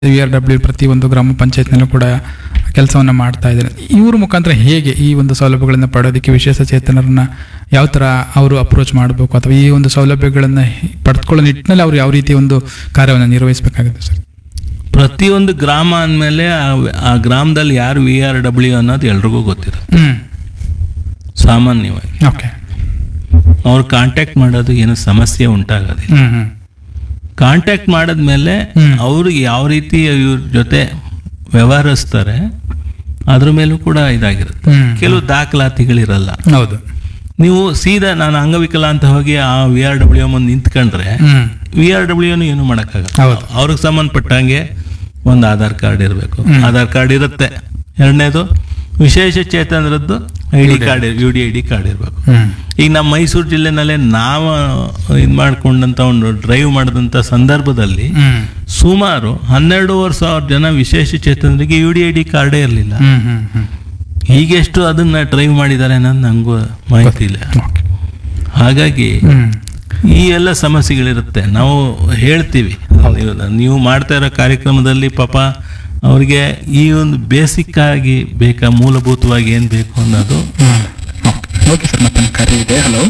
We are W ಪ್ರತಿ ಒಂದು ಗ್ರಾಮ ಪಂಚಾಯತ್ನಲ್ಲೂ ಕೂಡ ಕೆಲಸವನ್ನು ಮಾಡ್ತಾ ಇದ್ದಾರೆ ಇವ್ರ ಮುಖಾಂತರ ಹೇಗೆ ಈ ಒಂದು ಸೌಲಭ್ಯಗಳನ್ನು ಪಡೆಯೋದಕ್ಕೆ ವಿಶೇಷ ಚೇತನರನ್ನ ಯಾವ ಥರ ಅವರು ಅಪ್ರೋಚ್ ಮಾಡಬೇಕು ಅಥವಾ ಈ ಒಂದು ಸೌಲಭ್ಯಗಳನ್ನು ಪಡೆದುಕೊಳ್ಳೋ ನಿಟ್ಟಿನಲ್ಲಿ ಅವರು ಯಾವ ರೀತಿ ಒಂದು ಕಾರ್ಯವನ್ನು ನಿರ್ವಹಿಸಬೇಕಾಗುತ್ತೆ ಸರ್ ಪ್ರತಿಯೊಂದು ಗ್ರಾಮ ಅಂದಮೇಲೆ ಆ ಗ್ರಾಮದಲ್ಲಿ ಯಾರು ವಿ ಆರ್ ಡಬ್ಲ್ಯೂ ಅನ್ನೋದು ಎಲ್ರಿಗೂ ಗೊತ್ತಿರುತ್ತೆ ಹ್ಮ್ ಸಾಮಾನ್ಯವಾಗಿ ಓಕೆ ಅವ್ರು ಕಾಂಟ್ಯಾಕ್ಟ್ ಮಾಡೋದು ಏನು ಸಮಸ್ಯೆ ಉಂಟಾಗೋದಿಲ್ಲ ಹ್ಮ್ ಹ್ಮ್ ಕಾಂಟ್ಯಾಕ್ಟ್ ಮಾಡಿದ್ಮೇಲೆ ಹ್ಮ್. ಅವ್ರಿಗೆ ಯಾವ ರೀತಿ ಇವ್ರ ಜೊತೆ ವ್ಯವಹರಿಸ್ತಾರೆ ಅದ್ರ ಮೇಲೂ ಕೂಡ ಇದಾಗಿರುತ್ತೆ ಹ್ಮ್ ಕೆಲವು ದಾಖಲಾತಿಗಳಿರಲ್ಲ ಹೌದು ನೀವು ಸೀದಾ ನಾನು ಅಂಗವಿಕಲ ಅಂತ ಹೋಗಿ ಆ ವಿ ಆರ್ ಡಬ್ಲ್ಯೂ ಮುಂದೆ ನಿಂತ್ಕೊಂಡ್ರೆ ಹ್ಮ್ ವಿ ಆರ್ ಡಬ್ಲ್ಯೂನು ಏನು ಮಾಡೋಕ್ಕಾಗಲ್ಲ ಹೌದು. ಅವ್ರಿಗೆ ಸಂಬಂಧಪಟ್ಟಂಗೆ ಒಂದು ಆಧಾರ್ ಕಾರ್ಡ್ ಇರಬೇಕು ಹ್ಮ್. ಆಧಾರ್ ಕಾರ್ಡ್ ಇರುತ್ತೆ ಎರಡನೇದು ವಿಶೇಷ ಚೇತನರದ್ದು I D card U D I D card ಇರಬೇಕು ಹ್ಮ್ ಈಗ ನಮ್ಮ ಮೈಸೂರು ಜಿಲ್ಲೆನಲ್ಲೇ ನಾವು ಇದು ಮಾಡ್ಕೊಂಡಂತ ಒಂದು ಡ್ರೈವ್ ಮಾಡಿದಂಥ ಸಂದರ್ಭದಲ್ಲಿ ಹ್ಮ್ ಸುಮಾರು ಹನ್ನೆರಡೂವರೆ ಸಾವಿರ ಜನ ವಿಶೇಷ ಚೇತನರಿಗೆ ಯು ಡಿ ಐ ಡಿ ಕಾರ್ಡೇ ಇರಲಿಲ್ಲ ಹ್ಮ್ ಹ್ಮ್ ಹ್ಮ್ ಈಗೆಷ್ಟು ಅದನ್ನ ಡ್ರೈವ್ ಮಾಡಿದ್ದಾರೆ ಅನ್ನೋದು ನಂಗೂ ಮಾಹಿತಿ ಇಲ್ಲ ಓಕೆ ಹಾಗಾಗಿ ಹ್ಮ್ ಈ ಎಲ್ಲ ಸಮಸ್ಯೆಗಳಿರುತ್ತೆ ನಾವು ಹೇಳ್ತೀವಿ ನೀವು ನೀವು ಮಾಡ್ತಾ ಇರೋ ಕಾರ್ಯಕ್ರಮದಲ್ಲಿ ಪಾಪ ಅವ್ರಿಗೆ ಈ ಒಂದು ಬೇಸಿಕ್ ಆಗಿ ಬೇಕಾ ಮೂಲಭೂತವಾಗಿ ಏನು ಬೇಕು ಅನ್ನೋದು ಹ್ಮ್ ಓಕೆ ಓಕೆ ಸರ್ ಮತ್ತೊಂದು ಕರೆ ಇದೆ ಹಲೋ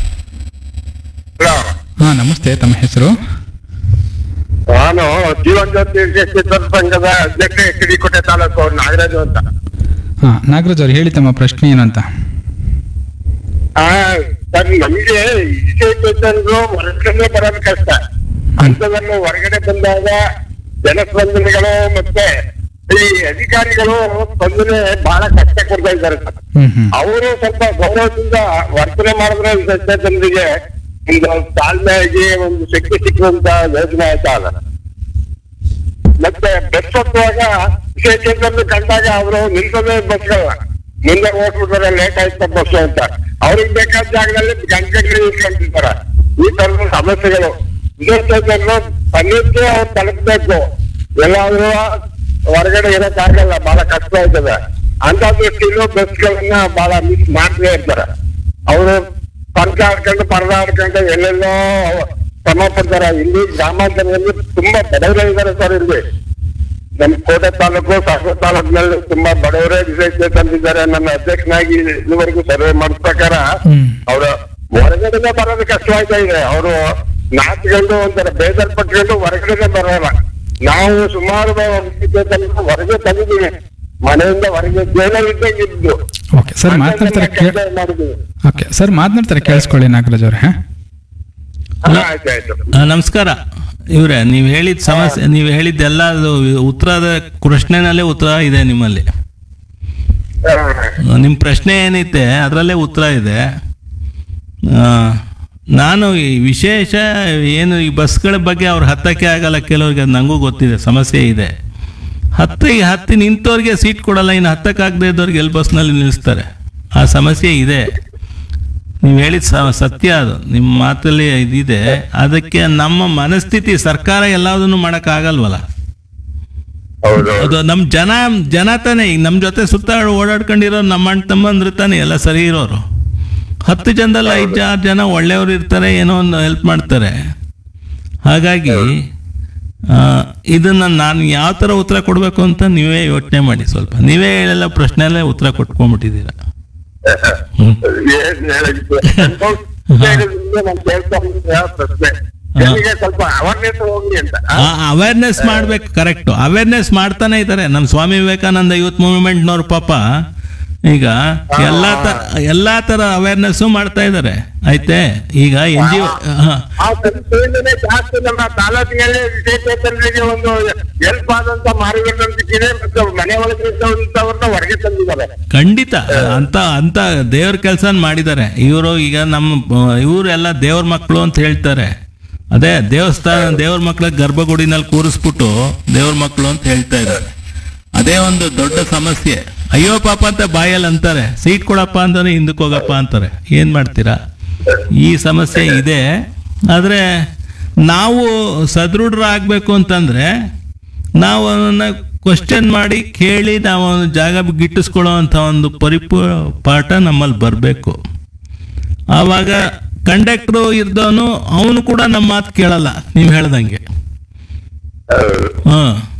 ಹಲೋ ಹಾಂ ನಮಸ್ತೆ ತಮ್ಮ ಹೆಸರು ನಾನು ಜೀವನ್ ಜ್ಯೋತಿ ಚಿತ್ರ ಸಂಘದ ಅಧ್ಯಕ್ಷ ಎಚ್ ಡಿ ಕೋಟೆ ತಾಲೂಕು ನಾಗರಾಜು ಅಂತ ಹಾಂ ನಾಗರಾಜ್ ಅವ್ರು ಹೇಳಿ ತಮ್ಮ ಪ್ರಶ್ನೆ ಏನು ಅಂತ ಆ, ಸರ್ ನಮಗೆ ವಿಷಯ ಚೇತನರು ಹೊರಗಡೆ ಬರೋದು ಕಷ್ಟ ಅಂಥದ್ರಲ್ಲಿ ಹೊರಗಡೆ ಬಂದಾಗ ಜನಸ್ಪಂದನೆಗಳು ಮತ್ತೆ ಈ ಅಧಿಕಾರಿಗಳು ಸ್ಪಂದನೆ ಬಹಳ ಕಷ್ಟ ಕೊಡ್ತಾ ಇದ್ದಾರೆ ಸರ್ ಹ್ಮ್ ಹ್ಮ್ ಅವರು ಸ್ವಲ್ಪ ಗೌರವದಿಂದ ವರ್ತನೆ ಮಾಡಿದ್ರೆ ಜನರಿಗೆ ಒಂದು ತಾಳ್ಮೆಯಾಗಿ ಒಂದು ಶಕ್ತಿ ಸಿಕ್ಕುವಂತ ಯೋಜನೆ ಆಯ್ತಾ ಅಲ್ಲ ಮತ್ತೆ ಬಸ್ ಹತ್ತುವಾಗ ವಿಶೇಷದಲ್ಲಿ ಕಂಡಾಗ ಅವರು ನಿಲ್ಸೋದೇ ಬಸ್ಗಳನ್ನ ಮುಂದೆ ಹೋಗ್ಬಿಟ್ರೆ ಲೇಟ್ ಆಯ್ತಾ ಬಸ್ ಅಂತ ಅವ್ರಿಗೆ ಬೇಕಾದ ಜಾಗದಲ್ಲಿ ಗಂಟೆಗಳು ನಿಲ್ಸ್ಕೊಂತಿರ್ತಾರೆ ಈ ತರದ ಸಮಸ್ಯೆಗಳು ವಿಶೇಷದಲ್ಲಿ ತನ್ನಕ್ಕೆ ಅವ್ರು ತಲುಪಬೇಕು ಎಲ್ಲಾದ್ರೂ ಹೊರಗಡೆ ಇರೋಕ್ಕಾಗಲ್ಲ ಬಹಳ ಕಷ್ಟ ಆಯ್ತದೆ ಅಂತ ದೃಷ್ಟಿಲೂ ಬಸ್ಗಳನ್ನ ಬಹಳ ಮಿಸ್ ಮಾಡ್ತೇ ಇರ್ತಾರೆ ಅವರು ಪರದಾಡ್ಕೊಂಡು ಪರದಾಡ್ಕೊಂಡು ಎಲ್ಲೆಲ್ಲೋ ಶ್ರಮ ಪಡ್ತಾರೆ ಇಲ್ಲಿ ಗ್ರಾಮಾಂತರದಲ್ಲಿ ತುಂಬಾ ಬಡವರೇ ಇದ್ದಾರೆ ಸರ್ ಇಲ್ಲಿ ನಮ್ಮ ಕೋಟೆ ತಾಲೂಕು ಸಾಗರ ತಾಲೂಕಿನಲ್ಲಿ ತುಂಬಾ ಬಡವರೇ ವಿಶೇಷ ತಂದಿದ್ದಾರೆ ನನ್ನ ಅಧ್ಯಕ್ಷನಾಗಿ ಇದುವರೆಗೂ ಸರ್ವೆ ಮಾಡಿದ ಪ್ರಕಾರ ಹ್ಮ್ ಅವರು ಹೊರಗಡೆನೆ ಬರೋದು ಕಷ್ಟವಾಗ್ತಾ ಇದೆ ಅವರು ನಾಚ್ಕೊಂಡು ಒಂಥರ ಬೇಜಾರ್ ಪಟ್ಕೊಂಡು ಹೊರಗಡೆನೆ ಬರೋಲ್ಲ ನಾವು ಸುಮಾರು ವಿಶೇಷ ಹೊರಗೆ ತಂದಿದ್ದೀವಿ ಮನೆಯಿಂದ ಹೊರಗೆ ಜೈಲಲ್ಲಿದ್ದಂಗೆ ಇದ್ದು ಓಕೆ ಸರ್ ಮಾತನಾಡ್ತಾರೆ ಕೇ ಕೆಲಸ ಮಾಡಿದ್ದೀವಿ ಓಕೆ ಸರ್ ಮಾತನಾಡ್ತಾರೆ ಕೇಳಿಸ್ಕೊಳ್ಳಿ ನಾಗರಾಜ್ ಅವ್ರೆ ಹಾಂ ಹಾ, ಆಯ್ತು ಆಯ್ತು ಆ, ನಮಸ್ಕಾರ ಇವ್ರೆ ನೀವು ಹೇಳಿದ ಸಮಸ್ಯೆ ನೀವು ಹೇಳಿದ್ದೆಲ್ಲ ಅದು ಉತ್ತರದ ಪ್ರಶ್ನೆನಲ್ಲೇ ಉತ್ತರ ಇದೆ ನಿಮ್ಮಲ್ಲಿ ಹಾ. ನಿಮ್ಮ ಪ್ರಶ್ನೆ ಏನೈತೆ ಅದರಲ್ಲೇ ಉತ್ತರ ಇದೆ ಆ, ನಾನು ಈ ವಿಶೇಷ ಏನು ಈ ಬಸ್ಗಳ ಬಗ್ಗೆ ಅವ್ರು ಹತ್ತಕ್ಕೆ ಆಗಲ್ಲ ಕೆಲವ್ರಿಗೆ ಅದು ನನಗೂ ಗೊತ್ತಿದೆ ಸಮಸ್ಯೆ ಇದೆ ಹತ್ತಿ ಹತ್ತಿ ನಿಂತವ್ರಿಗೆ ಸೀಟ್ ಕೊಡಲ್ಲ ಇನ್ನು ಹತ್ತಕ್ಕಾಗದೇ ಇದ್ದವ್ರಿಗೆ ಎಲ್ಲಿ ಬಸ್ನಲ್ಲಿ ನಿಲ್ಲಿಸ್ತಾರೆ ಆ ಸಮಸ್ಯೆ ಇದೆ ನೀವು ಹೇಳಿದ ಸ- ಸತ್ಯ ಅದು ನಿಮ್ಮ ಮಾತಲ್ಲಿ ಇದಿದೆ ಅದಕ್ಕೆ ನಮ್ಮ ಮನಸ್ಥಿತಿ ಸರ್ಕಾರ ಎಲ್ಲದನ್ನು ಮಾಡೋಕ್ಕಾಗಲ್ವಲ್ಲ ಹೌದು ಅದು ನಮ್ಮ ಜನ ಜನ ತಾನೇ ಈಗ ನಮ್ಮ ಜೊತೆ ಸುತ್ತ ಓಡಾಡ್ಕೊಂಡಿರೋ ನಮ್ಮ ಅಣ್ಣ ತಮ್ಮಂದ್ರೆ ತಾನೇ ಎಲ್ಲ ಸರಿ ಇರೋರು ಹತ್ತು ಜನದಲ್ಲಿ ಐದು ಆರು ಜನ ಒಳ್ಳೆಯವರು ಇರ್ತಾರೆ ಏನೋ ಒಂದು ಹೆಲ್ಪ್ ಮಾಡ್ತಾರೆ ಹಾಗಾಗಿ ಆ, ಇದನ್ನ ನಾನು ಯಾವ ಥರ ಉತ್ತರ ಕೊಡಬೇಕು ಅಂತ ನೀವೇ ಯೋಚನೆ ಮಾಡಿ ಸ್ವಲ್ಪ ನೀವೇ ಹೇಳೆಲ್ಲ ಪ್ರಶ್ನೆಯಲ್ಲೇ ಉತ್ತರ ಕೊಟ್ಕೊಂಡ್ಬಿಟ್ಟಿದ್ದೀರ ಹ್ಮ್. ಏನ್ ಹೇಳಿದ್ದು? ಹೇಳಿದ್ರಿಂದ ನಾನ್ ಕೇಳ್ತಾ ಇದ್ದೀನಿ ಯಾವ ಪ್ರಶ್ನೆ ಜನರಿಗೆ ಸ್ವಲ್ಪ ಅವೇರ್ನೆಸ್ ಹೋಗ್ಲಿ ಅಂತ ಅವೇರ್ನೆಸ್ ಮಾಡ್ಬೇಕು ಕರೆಕ್ಟ್ ಅವೇರ್ನೆಸ್ ಮಾಡ್ತಾನೆ ಇದ್ದಾರೆ ನಮ್ಮ ಸ್ವಾಮಿ ವಿವೇಕಾನಂದ ಯೂತ್ ಮೂವ್ಮೆಂಟ್ನವ್ರು ಪಾಪ ಈಗ ಎಲ್ಲಾ ತರ ಎಲ್ಲಾ ತರ ಅವೇರ್ನೆಸ್ ಮಾಡ್ತಾ ಇದ್ದಾರೆ ಆಯ್ತೆ ಈಗ ಎನ್ ಜಿ ಆ ಸಂಸ್ಥೆಯಿಂದನೇ ಜಾಸ್ತಿ ನಮ್ಮ ತಾಲೂಕಿನಲ್ಲಿ ವಿಶೇಷರಿಗೆ ಒಂದು ಹೆಲ್ಪ್ ಆದಂತ ಮಾರುಕಟ್ಟೆ ಸಿಕ್ಕಿದೆ ಮತ್ತು ಮನೆ ಒಳಗೆ ಇದ್ದವ್ರನ್ನ ಹೊರಗೆ ತಂದಿದ್ದಾರೆ ಖಂಡಿತ ಅಂತ ಅಂತ ದೇವ್ರ ಕೆಲಸ ಮಾಡಿದ್ದಾರೆ ಇವರು ಈಗ ನಮ್ಮ ಇವರು ಎಲ್ಲ ದೇವ್ರ ಮಕ್ಕಳು ಅಂತ ಹೇಳ್ತಾರೆ ಅದೇ ದೇವಸ್ಥಾನ ದೇವ್ರ ಮಕ್ಕಳ ಗರ್ಭಗುಡಿನಲ್ಲಿ ಕೂರಿಸ್ಬಿಟ್ಟು ದೇವ್ರ ಮಕ್ಕಳು ಅಂತ ಹೇಳ್ತಾ ಇದ್ದಾರೆ ಅದೇ ಒಂದು ದೊಡ್ಡ ಸಮಸ್ಯೆ ಅಯ್ಯೋ ಪಾಪ ಅಂತ ಬಾಯಲ್ಲಿ ಅಂತಾರೆ ಸೀಟ್ ಕೊಡಪ್ಪ ಅಂತಾನೆ ಹಿಂದಕ್ಕೆ ಹೋಗಪ್ಪ ಅಂತಾರೆ ಏನ್ ಮಾಡ್ತೀರಾ ಈ ಸಮಸ್ಯೆ ಇದೆ ಆದ್ರೆ ನಾವು ಸದೃಢರಾಗಬೇಕು ಅಂತಂದ್ರೆ ನಾವು ಅವನ್ನ ಕ್ವಶನ್ ಮಾಡಿ ಕೇಳಿ ನಾವು ಒಂದು ಜಾಗ ಗಿಟ್ಟಿಸ್ಕೊಳ್ಳೋ ಅಂತ ಒಂದು ಪರಿಪೂ ಪಾಠ ನಮ್ಮಲ್ಲಿ ಬರಬೇಕು ಆವಾಗ ಕಂಡಕ್ಟ್ರು ಇರ್ದವನು ಅವನು ಕೂಡ ನಮ್ಮ ಮಾತು ಕೇಳಲ್ಲ ನೀವು ಹೇಳ್ದಂಗೆ ಹಾಂ